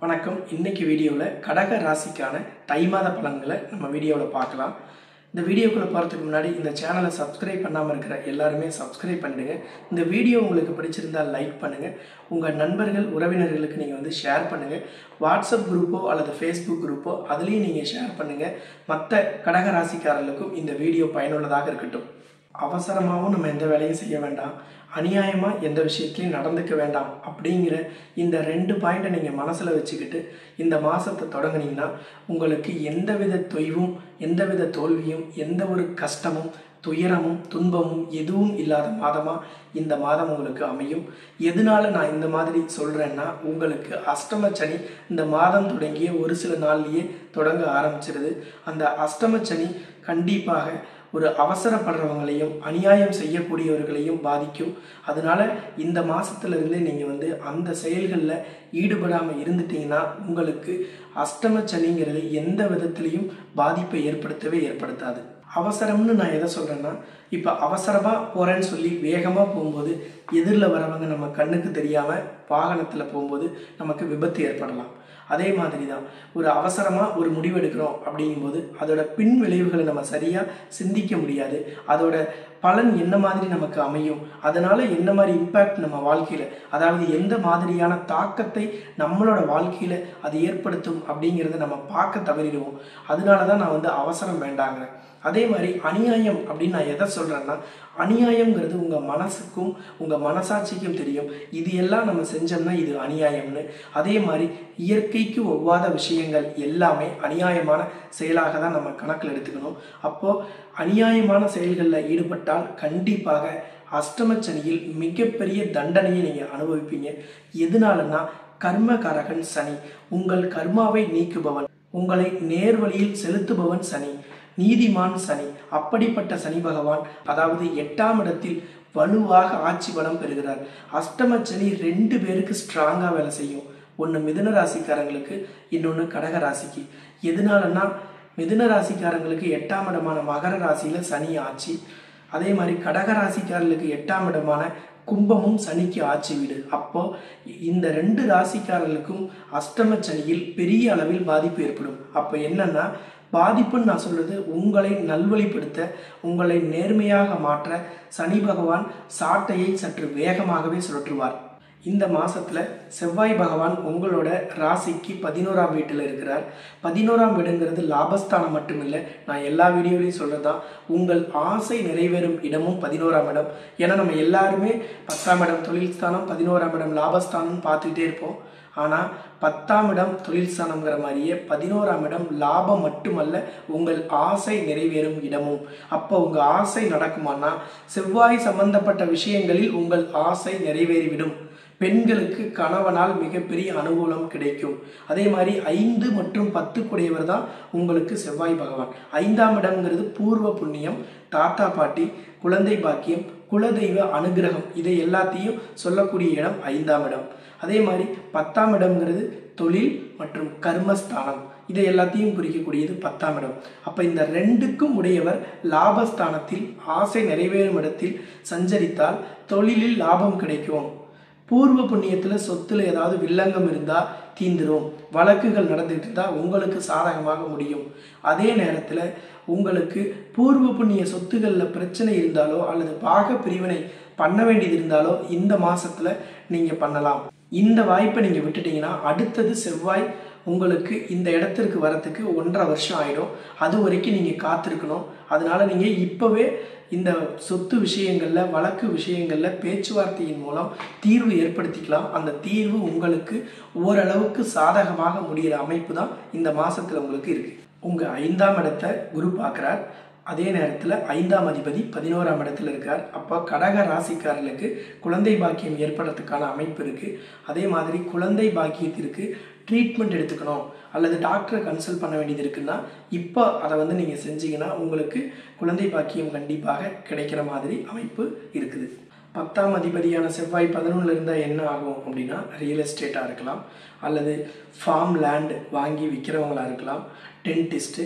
வணக்கம் இன்னைக்கு வீடியோவில் கடக ராசிக்கான தை மாத பலன்களை நம்ம வீடியோவில் பார்க்கலாம் இந்த வீடியோக்குள்ளே போகிறதுக்கு முன்னாடி இந்த சேனலை சப்ஸ்கிரைப் பண்ணாமல் இருக்கிற எல்லாருமே சப்ஸ்கிரைப் பண்ணிடுங்க இந்த வீடியோ உங்களுக்கு பிடிச்சிருந்தால் லைக் பண்ணுங்கள் உங்கள் நண்பர்கள் உறவினர்களுக்கு நீங்கள் வந்து ஷேர் பண்ணுங்கள் வாட்ஸ்அப் குரூப்போ அல்லது ஃபேஸ்புக் குரூப்போ அதுலேயும் நீங்கள் ஷேர் பண்ணுங்கள் மற்ற கடக ராசிக்காரர்களுக்கும் இந்த வீடியோ பயனுள்ளதாக இருக்கட்டும் அவசரமாகவும் நம்ம எந்த வேலையும் செய்ய வேண்டாம் அநியாயமாக எந்த விஷயத்துலையும் நடந்துக்க வேண்டாம் அப்படிங்கிற இந்த ரெண்டு பாயிண்ட்டை நீங்கள் மனசில் வச்சுக்கிட்டு இந்த மாதத்தை தொடங்குனீங்கன்னா உங்களுக்கு எந்தவித தொய்வும் எந்தவித தோல்வியும் எந்த ஒரு கஷ்டமும் துயரமும் துன்பமும் எதுவும் இல்லாத மாதமாக இந்த மாதம் உங்களுக்கு அமையும் எதனால நான் இந்த மாதிரி சொல்கிறேன்னா உங்களுக்கு அஷ்டம சனி இந்த மாதம் தொடங்கிய ஒரு சில நாள்லேயே தொடங்க ஆரம்பிச்சிருது அந்த அஷ்டம சனி கண்டிப்பாக ஒரு அவசரப்படுறவங்களையும் அநியாயம் செய்யக்கூடியவர்களையும் பாதிக்கும் அதனால இந்த மாசத்துல இருந்தே நீங்கள் வந்து அந்த செயல்களில் ஈடுபடாமல் இருந்துட்டீங்கன்னா உங்களுக்கு அஷ்டம சனிங்கிறது எந்த விதத்திலையும் பாதிப்பை ஏற்படுத்தவே ஏற்படுத்தாது அவசரம்னு நான் எதை சொல்கிறேன்னா இப்போ அவசரமாக போகிறேன்னு சொல்லி வேகமாக போகும்போது எதிரில் வரவங்க நம்ம கண்ணுக்கு தெரியாமல் வாகனத்தில் போகும்போது நமக்கு விபத்து ஏற்படலாம் அதே மாதிரி தான் ஒரு அவசரமாக ஒரு முடிவு எடுக்கிறோம் அப்படிங்கும்போது அதோட பின் விளைவுகளை நம்ம சரியாக சிந்திக்க முடியாது அதோட பலன் என்ன மாதிரி நமக்கு அமையும் அதனால என்ன மாதிரி இம்பேக்ட் நம்ம வாழ்க்கையில் அதாவது எந்த மாதிரியான தாக்கத்தை நம்மளோட வாழ்க்கையில் அது ஏற்படுத்தும் அப்படிங்கிறத நம்ம பார்க்க தவறிடுவோம் அதனால தான் நான் வந்து அவசரம் வேண்டாங்கிறேன் அதே மாதிரி அநியாயம் அப்படின்னு நான் எதை சொல்கிறேன்னா அநியாயம்ங்கிறது உங்கள் மனசுக்கும் உங்கள் மனசாட்சிக்கும் தெரியும் இது எல்லாம் நம்ம செஞ்சோம்னா இது அநியாயம்னு அதே மாதிரி இயற்கைக்கு ஒவ்வாத விஷயங்கள் எல்லாமே அநியாயமான செயலாக தான் நம்ம கணக்கில் எடுத்துக்கணும் அப்போது அநியாயமான செயல்களில் ஈடுபட்டால் கண்டிப்பாக அஷ்டமச்சனியில் மிகப்பெரிய தண்டனையை நீங்கள் அனுபவிப்பீங்க எதனாலன்னா கர்மகாரகன் சனி உங்கள் கர்மாவை நீக்குபவன் உங்களை நேர்வழியில் செலுத்துபவன் சனி நீதிமான் சனி அப்படிப்பட்ட சனி பகவான் அதாவது எட்டாம் இடத்தில் வலுவாக ஆட்சி பலம் பெறுகிறார் அஷ்டம சனி ரெண்டு பேருக்கு ஸ்ட்ராங்காக வேலை செய்யும் ஒன்று மிதுன ராசிக்காரங்களுக்கு இன்னொன்று கடக ராசிக்கு எதனாலன்னா மிதுன ராசிக்காரங்களுக்கு எட்டாம் இடமான மகர ராசியில் சனி ஆட்சி அதே மாதிரி கடக ராசிக்காரர்களுக்கு எட்டாம் இடமான கும்பமும் சனிக்கு ஆட்சி வீடு அப்போ இந்த ரெண்டு ராசிக்காரர்களுக்கும் அஷ்டம சனியில் பெரிய அளவில் பாதிப்பு ஏற்படும் அப்போ என்னன்னா பாதிப்புன்னு நான் சொல்றது உங்களை நல்வழிப்படுத்த உங்களை நேர்மையாக மாற்ற சனி பகவான் சாட்டையை சற்று வேகமாகவே சுழற்றுவார் இந்த மாசத்துல செவ்வாய் பகவான் உங்களோட ராசிக்கு பதினோராம் வீட்டில் இருக்கிறார் பதினோராம் வீடுங்கிறது லாபஸ்தானம் மட்டுமில்லை நான் எல்லா வீடியோலையும் சொல்றதுதான் உங்கள் ஆசை நிறைவேறும் இடமும் பதினோராம் இடம் ஏன்னா நம்ம எல்லாருமே பத்தாம் இடம் தொழில் ஸ்தானம் பதினோராம் இடம் லாபஸ்தானம் பார்த்துக்கிட்டே இருப்போம் ஆனால் பத்தாம் இடம் தொழில் ஸ்தானம்ங்கிற மாதிரியே பதினோராம் இடம் லாபம் மட்டுமல்ல உங்கள் ஆசை நிறைவேறும் இடமும் அப்போ உங்கள் ஆசை நடக்குமானா செவ்வாய் சம்பந்தப்பட்ட விஷயங்களில் உங்கள் ஆசை நிறைவேறிவிடும் பெண்களுக்கு கணவனால் மிகப்பெரிய அனுகூலம் கிடைக்கும் அதே மாதிரி ஐந்து மற்றும் பத்துக்குடையவர் தான் உங்களுக்கு செவ்வாய் பகவான் ஐந்தாம் இடம்ங்கிறது பூர்வ புண்ணியம் தாத்தா பாட்டி குழந்தை பாக்கியம் குலதெய்வ அனுகிரகம் இதை எல்லாத்தையும் சொல்லக்கூடிய இடம் ஐந்தாம் இடம் அதே மாதிரி பத்தாம் இடம்ங்கிறது தொழில் மற்றும் கர்மஸ்தானம் இதை எல்லாத்தையும் குறிக்கக்கூடியது பத்தாம் இடம் அப்போ இந்த ரெண்டுக்கும் உடையவர் லாபஸ்தானத்தில் ஆசை நிறைவேறும் இடத்தில் சஞ்சரித்தால் தொழிலில் லாபம் கிடைக்கும் பூர்வ புண்ணியத்தில் சொத்துல ஏதாவது வில்லங்கம் இருந்தால் தீந்துரும் வழக்குகள் நடந்துகிட்டு இருந்தால் உங்களுக்கு சாதகமாக முடியும் அதே நேரத்தில் உங்களுக்கு பூர்வ புண்ணிய சொத்துகளில் பிரச்சனை இருந்தாலோ அல்லது பாக பிரிவினை பண்ண வேண்டியது இருந்தாலோ இந்த மாசத்துல நீங்கள் பண்ணலாம் இந்த வாய்ப்பை நீங்கள் விட்டுட்டீங்கன்னா அடுத்தது செவ்வாய் உங்களுக்கு இந்த இடத்திற்கு வரத்துக்கு ஒன்றரை வருஷம் ஆகிடும் அது வரைக்கும் நீங்கள் காத்திருக்கணும் அதனால நீங்கள் இப்போவே இந்த சொத்து விஷயங்களில் வழக்கு விஷயங்களில் பேச்சுவார்த்தையின் மூலம் தீர்வு ஏற்படுத்திக்கலாம் அந்த தீர்வு உங்களுக்கு ஓரளவுக்கு சாதகமாக முடிகிற அமைப்பு தான் இந்த மாதத்தில் உங்களுக்கு இருக்குது உங்கள் ஐந்தாம் இடத்தை குரு பார்க்குறார் அதே நேரத்தில் ஐந்தாம் அதிபதி பதினோராம் இடத்துல இருக்கார் அப்போ கடக ராசிக்காரர்களுக்கு குழந்தை பாக்கியம் ஏற்படுறதுக்கான அமைப்பு இருக்குது அதே மாதிரி குழந்தை பாக்கியத்திற்கு ட்ரீட்மெண்ட் எடுத்துக்கணும் அல்லது டாக்டரை கன்சல்ட் பண்ண வேண்டியது இருக்குன்னா இப்போ அதை வந்து நீங்கள் செஞ்சீங்கன்னா உங்களுக்கு குழந்தை பாக்கியம் கண்டிப்பாக கிடைக்கிற மாதிரி அமைப்பு இருக்குது பத்தாம் அதிபதியான செவ்வாய் பதினொன்றில் இருந்தால் என்ன ஆகும் அப்படின்னா ரியல் எஸ்டேட்டாக இருக்கலாம் அல்லது ஃபார்ம் லேண்ட் வாங்கி விற்கிறவங்களாக இருக்கலாம் டென்டிஸ்ட்டு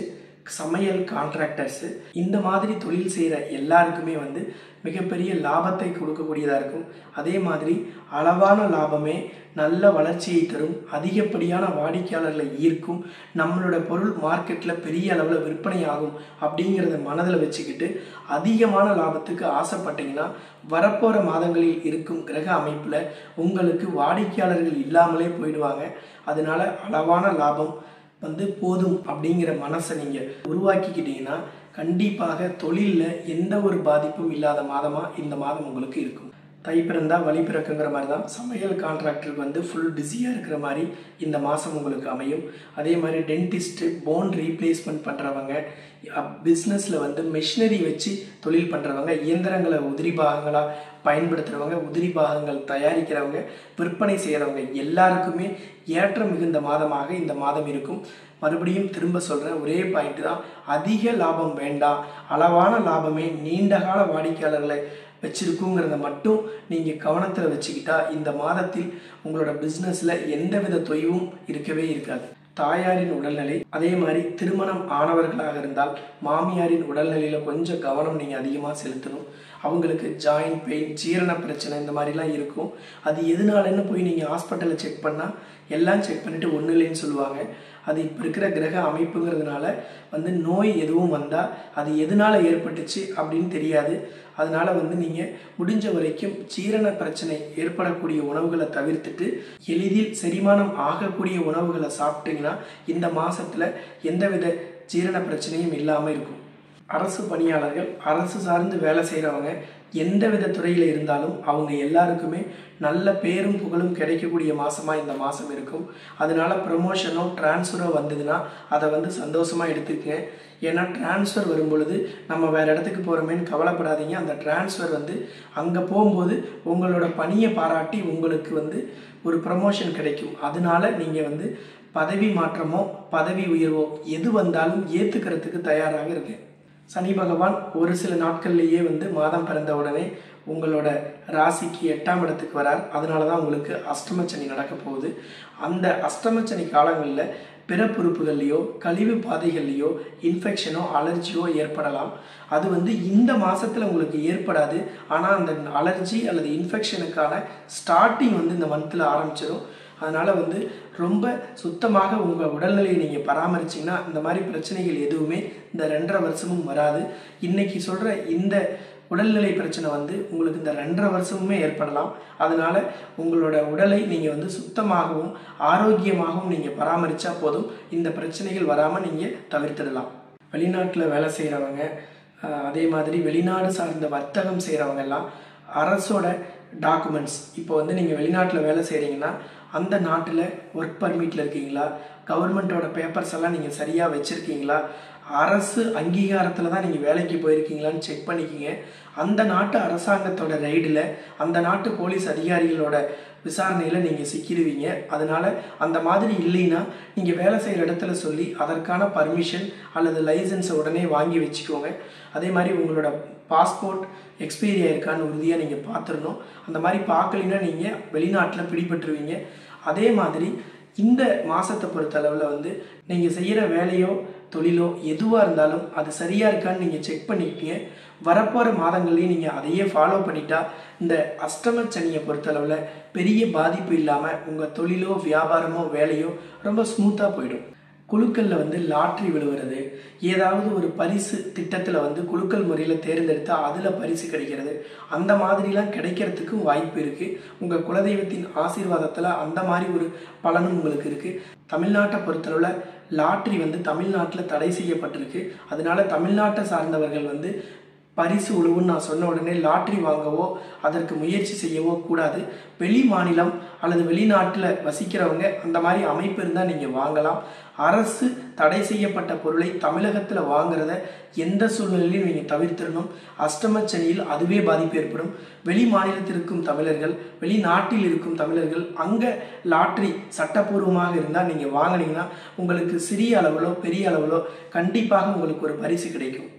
சமையல் கான்ட்ராக்டர்ஸு இந்த மாதிரி தொழில் செய்கிற எல்லாருக்குமே வந்து மிகப்பெரிய லாபத்தை கொடுக்கக்கூடியதாக இருக்கும் அதே மாதிரி அளவான லாபமே நல்ல வளர்ச்சியை தரும் அதிகப்படியான வாடிக்கையாளர்களை ஈர்க்கும் நம்மளோட பொருள் மார்க்கெட்டில் பெரிய அளவில் விற்பனை ஆகும் அப்படிங்கிறத மனதில் வச்சுக்கிட்டு அதிகமான லாபத்துக்கு ஆசைப்பட்டீங்கன்னா வரப்போகிற மாதங்களில் இருக்கும் கிரக அமைப்பில் உங்களுக்கு வாடிக்கையாளர்கள் இல்லாமலே போயிடுவாங்க அதனால அளவான லாபம் வந்து போதும் அப்படிங்கிற மனசை நீங்கள் உருவாக்கிக்கிட்டீங்கன்னா கண்டிப்பாக தொழிலில் எந்த ஒரு பாதிப்பும் இல்லாத மாதமாக இந்த மாதம் உங்களுக்கு இருக்கும் தை பிறந்தா வழி பிறக்குங்கிற மாதிரி தான் சமையல் கான்ட்ராக்டருக்கு வந்து ஃபுல் பிஸியாக இருக்கிற மாதிரி இந்த மாதம் உங்களுக்கு அமையும் அதே மாதிரி டென்டிஸ்ட்டு போன் ரீப்ளேஸ்மெண்ட் பண்ணுறவங்க பிஸ்னஸில் வந்து மெஷினரி வச்சு தொழில் பண்ணுறவங்க இயந்திரங்களை உதிரி பாகங்களாக பயன்படுத்துகிறவங்க உதிரி பாகங்கள் தயாரிக்கிறவங்க விற்பனை செய்கிறவங்க எல்லாருக்குமே ஏற்ற மிகுந்த மாதமாக இந்த மாதம் இருக்கும் மறுபடியும் திரும்ப சொல்கிறேன் ஒரே பாயிண்ட் தான் அதிக லாபம் வேண்டாம் அளவான லாபமே நீண்டகால வாடிக்கையாளர்களை வச்சிருக்குங்கிறத மட்டும் நீங்கள் கவனத்தில் வச்சுக்கிட்டா இந்த மாதத்தில் உங்களோட பிஸ்னஸில் எந்தவித தொய்வும் இருக்கவே இருக்காது தாயாரின் உடல்நிலை அதே மாதிரி திருமணம் ஆனவர்களாக இருந்தால் மாமியாரின் உடல்நிலையில் கொஞ்சம் கவனம் நீங்கள் அதிகமாக செலுத்தணும் அவங்களுக்கு ஜாயின்ட் பெயின் ஜீரண பிரச்சனை இந்த மாதிரிலாம் இருக்கும் அது எதனாலன்னு போய் நீங்கள் ஹாஸ்பிட்டலில் செக் பண்ணால் எல்லாம் செக் பண்ணிவிட்டு ஒன்றும் இல்லைன்னு சொல்லுவாங்க அது இப்போ இருக்கிற கிரக அமைப்புங்கிறதுனால வந்து நோய் எதுவும் வந்தால் அது எதனால் ஏற்பட்டுச்சு அப்படின்னு தெரியாது அதனால் வந்து நீங்கள் முடிஞ்ச வரைக்கும் ஜீரண பிரச்சனை ஏற்படக்கூடிய உணவுகளை தவிர்த்துட்டு எளிதில் செரிமானம் ஆகக்கூடிய உணவுகளை சாப்பிட்டீங்கன்னா இந்த மாதத்தில் எந்தவித ஜீரண பிரச்சனையும் இல்லாமல் இருக்கும் அரசு பணியாளர்கள் அரசு சார்ந்து வேலை செய்கிறவங்க எந்தவித துறையில் இருந்தாலும் அவங்க எல்லாருக்குமே நல்ல பேரும் புகழும் கிடைக்கக்கூடிய மாதமாக இந்த மாதம் இருக்கும் அதனால ப்ரமோஷனோ டிரான்ஸ்ஃபரோ வந்ததுன்னா அதை வந்து சந்தோஷமாக எடுத்துக்கங்க ஏன்னா டிரான்ஸ்ஃபர் வரும் பொழுது நம்ம வேறு இடத்துக்கு போகிறோமேன்னு கவலைப்படாதீங்க அந்த டிரான்ஸ்ஃபர் வந்து அங்கே போகும்போது உங்களோட பணியை பாராட்டி உங்களுக்கு வந்து ஒரு ப்ரமோஷன் கிடைக்கும் அதனால நீங்கள் வந்து பதவி மாற்றமோ பதவி உயர்வோ எது வந்தாலும் ஏற்றுக்கிறதுக்கு தயாராக இருக்கேன் சனி பகவான் ஒரு சில நாட்கள்லேயே வந்து மாதம் பிறந்த உடனே உங்களோட ராசிக்கு எட்டாம் இடத்துக்கு வரார் அதனால தான் உங்களுக்கு அஷ்டமச்சனி நடக்க போகுது அந்த அஷ்டமச்சனி காலங்களில் பிறப்புறுப்புகள்லையோ கழிவு பாதைகள்லையோ இன்ஃபெக்ஷனோ அலர்ஜியோ ஏற்படலாம் அது வந்து இந்த மாதத்தில் உங்களுக்கு ஏற்படாது ஆனால் அந்த அலர்ஜி அல்லது இன்ஃபெக்ஷனுக்கான ஸ்டார்டிங் வந்து இந்த மந்தில் ஆரம்பிச்சிடும் அதனால் வந்து ரொம்ப சுத்தமாக உங்கள் உடல்நிலையை நீங்கள் பராமரிச்சிங்கன்னா இந்த மாதிரி பிரச்சனைகள் எதுவுமே இந்த ரெண்டரை வருஷமும் வராது இன்னைக்கு சொல்கிற இந்த உடல்நிலை பிரச்சனை வந்து உங்களுக்கு இந்த ரெண்டரை வருஷமுமே ஏற்படலாம் அதனால உங்களோட உடலை நீங்கள் வந்து சுத்தமாகவும் ஆரோக்கியமாகவும் நீங்கள் பராமரித்தா போதும் இந்த பிரச்சனைகள் வராமல் நீங்கள் தவிர்த்திடலாம் வெளிநாட்டில் வேலை செய்கிறவங்க அதே மாதிரி வெளிநாடு சார்ந்த வர்த்தகம் செய்கிறவங்க எல்லாம் அரசோட டாக்குமெண்ட்ஸ் இப்போ வந்து நீங்கள் வெளிநாட்டில் வேலை செய்கிறீங்கன்னா அந்த நாட்டில் ஒர்க் பர்மிட்டில் இருக்கீங்களா கவர்மெண்ட்டோட பேப்பர்ஸ் எல்லாம் நீங்கள் சரியாக வச்சுருக்கீங்களா அரசு அங்கீகாரத்தில் தான் நீங்கள் வேலைக்கு போயிருக்கீங்களான்னு செக் பண்ணிக்கிங்க அந்த நாட்டு அரசாங்கத்தோட ரைடில் அந்த நாட்டு போலீஸ் அதிகாரிகளோட விசாரணையில் நீங்கள் சிக்கிடுவீங்க அதனால் அந்த மாதிரி இல்லைன்னா நீங்கள் வேலை செய்கிற இடத்துல சொல்லி அதற்கான பர்மிஷன் அல்லது லைசன்ஸை உடனே வாங்கி வச்சுக்கோங்க அதே மாதிரி உங்களோட பாஸ்போர்ட் எக்ஸ்பைரி ஆயிருக்கான்னு உறுதியாக நீங்கள் பார்த்துடணும் அந்த மாதிரி பார்க்கலைன்னா நீங்கள் வெளிநாட்டில் பிடிபட்டுருவீங்க அதே மாதிரி இந்த மாதத்தை பொறுத்தளவில் வந்து நீங்கள் செய்கிற வேலையோ தொழிலோ எதுவாக இருந்தாலும் அது சரியாக இருக்கான்னு நீங்கள் செக் பண்ணிக்கங்க வரப்போகிற மாதங்கள்லேயும் நீங்கள் அதையே ஃபாலோ பண்ணிட்டா இந்த அஷ்டம சனியை பொறுத்தளவில் பெரிய பாதிப்பு இல்லாமல் உங்கள் தொழிலோ வியாபாரமோ வேலையோ ரொம்ப ஸ்மூத்தாக போயிடும் குழுக்களில் வந்து லாட்ரி விழுவுறது ஏதாவது ஒரு பரிசு திட்டத்தில் வந்து குழுக்கள் முறையில் தேர்ந்தெடுத்தால் அதில் பரிசு கிடைக்கிறது அந்த மாதிரிலாம் கிடைக்கிறதுக்கும் வாய்ப்பு இருக்குது உங்கள் குலதெய்வத்தின் ஆசீர்வாதத்தில் அந்த மாதிரி ஒரு பலனும் உங்களுக்கு இருக்குது தமிழ்நாட்டை பொறுத்தளவில் லாட்ரி வந்து தமிழ்நாட்டில் தடை செய்யப்பட்டிருக்கு அதனால தமிழ்நாட்டை சார்ந்தவர்கள் வந்து பரிசு உழுவுன்னு நான் சொன்ன உடனே லாட்ரி வாங்கவோ அதற்கு முயற்சி செய்யவோ கூடாது வெளி மாநிலம் அல்லது வெளிநாட்டில் வசிக்கிறவங்க அந்த மாதிரி அமைப்பு இருந்தால் நீங்கள் வாங்கலாம் அரசு தடை செய்யப்பட்ட பொருளை தமிழகத்தில் வாங்குறத எந்த சூழ்நிலையிலும் நீங்கள் தவிர்த்திடணும் அஷ்டமச்சனியில் அதுவே பாதிப்பு ஏற்படும் வெளி மாநிலத்தில் இருக்கும் தமிழர்கள் வெளிநாட்டில் இருக்கும் தமிழர்கள் அங்கே லாட்ரி சட்டப்பூர்வமாக இருந்தால் நீங்கள் வாங்கினீங்கன்னா உங்களுக்கு சிறிய அளவிலோ பெரிய அளவிலோ கண்டிப்பாக உங்களுக்கு ஒரு பரிசு கிடைக்கும்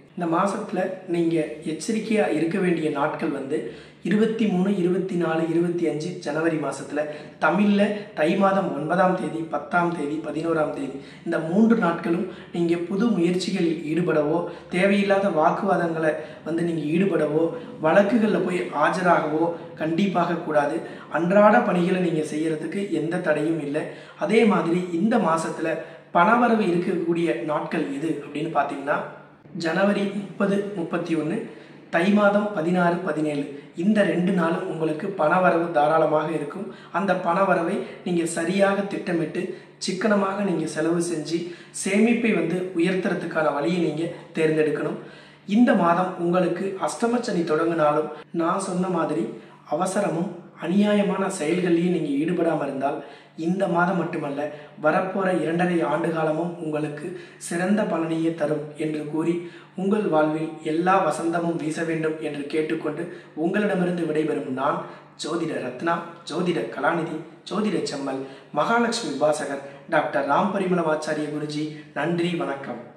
இந்த மாதத்தில் நீங்கள் எச்சரிக்கையாக இருக்க வேண்டிய நாட்கள் வந்து இருபத்தி மூணு இருபத்தி நாலு இருபத்தி அஞ்சு ஜனவரி மாதத்தில் தமிழில் தை மாதம் ஒன்பதாம் தேதி பத்தாம் தேதி பதினோராம் தேதி இந்த மூன்று நாட்களும் நீங்கள் புது முயற்சிகளில் ஈடுபடவோ தேவையில்லாத வாக்குவாதங்களை வந்து நீங்கள் ஈடுபடவோ வழக்குகளில் போய் ஆஜராகவோ கண்டிப்பாக கூடாது அன்றாட பணிகளை நீங்கள் செய்யறதுக்கு எந்த தடையும் இல்லை அதே மாதிரி இந்த மாதத்தில் பணவரவு இருக்கக்கூடிய நாட்கள் எது அப்படின்னு பார்த்தீங்கன்னா ஜனவரி முப்பது முப்பத்தி ஒன்று தை மாதம் பதினாறு பதினேழு இந்த ரெண்டு நாளும் உங்களுக்கு பணவரவு தாராளமாக இருக்கும் அந்த பணவரவை நீங்கள் சரியாக திட்டமிட்டு சிக்கனமாக நீங்கள் செலவு செஞ்சு சேமிப்பை வந்து உயர்த்துறதுக்கான வழியை நீங்கள் தேர்ந்தெடுக்கணும் இந்த மாதம் உங்களுக்கு அஷ்டமச்சனி தொடங்கினாலும் நான் சொன்ன மாதிரி அவசரமும் அநியாயமான செயல்கள்லையும் நீங்கள் ஈடுபடாமல் இருந்தால் இந்த மாதம் மட்டுமல்ல வரப்போகிற இரண்டரை ஆண்டு காலமும் உங்களுக்கு சிறந்த பலனையே தரும் என்று கூறி உங்கள் வாழ்வில் எல்லா வசந்தமும் வீச வேண்டும் என்று கேட்டுக்கொண்டு உங்களிடமிருந்து விடைபெறும் நான் ஜோதிட ரத்னா ஜோதிட கலாநிதி ஜோதிட செம்மல் மகாலட்சுமி உபாசகர் டாக்டர் ராம் பரிமளமாச்சாரிய குருஜி நன்றி வணக்கம்